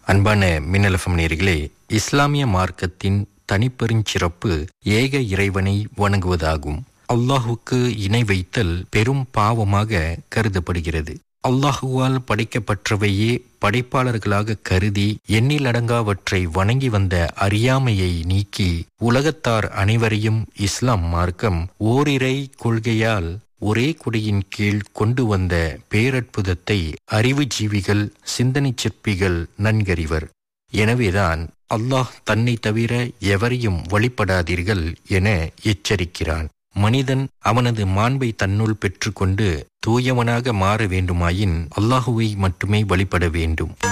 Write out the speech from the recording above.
அன்பான மின்னலஃபம் நேர்களே இஸ்லாமிய மார்க்கத்தின் தனிப்பெருஞ்சிறப்பு ஏக இறைவனை வணங்குவதாகும் அல்லாஹுக்கு இணை வைத்தல் பெரும் பாவமாக கருதப்படுகிறது அல்லாஹுவால் படைக்கப்பட்டவையே படைப்பாளர்களாக கருதி எண்ணிலடங்காவற்றை வணங்கி வந்த அறியாமையை நீக்கி உலகத்தார் அனைவரையும் இஸ்லாம் மார்க்கம் ஓரிரை கொள்கையால் ஒரே குடியின் கீழ் கொண்டு வந்த பேரற்புதத்தை அறிவு ஜீவிகள் சிந்தனை சிற்பிகள் நன்கறிவர் எனவேதான் அல்லாஹ் தன்னை தவிர எவரையும் வழிபடாதீர்கள் என எச்சரிக்கிறான் மனிதன் அவனது மாண்பை தன்னுள் பெற்றுக்கொண்டு தூயவனாக மாற வேண்டுமாயின் அல்லாஹுவை மட்டுமே வழிபட வேண்டும்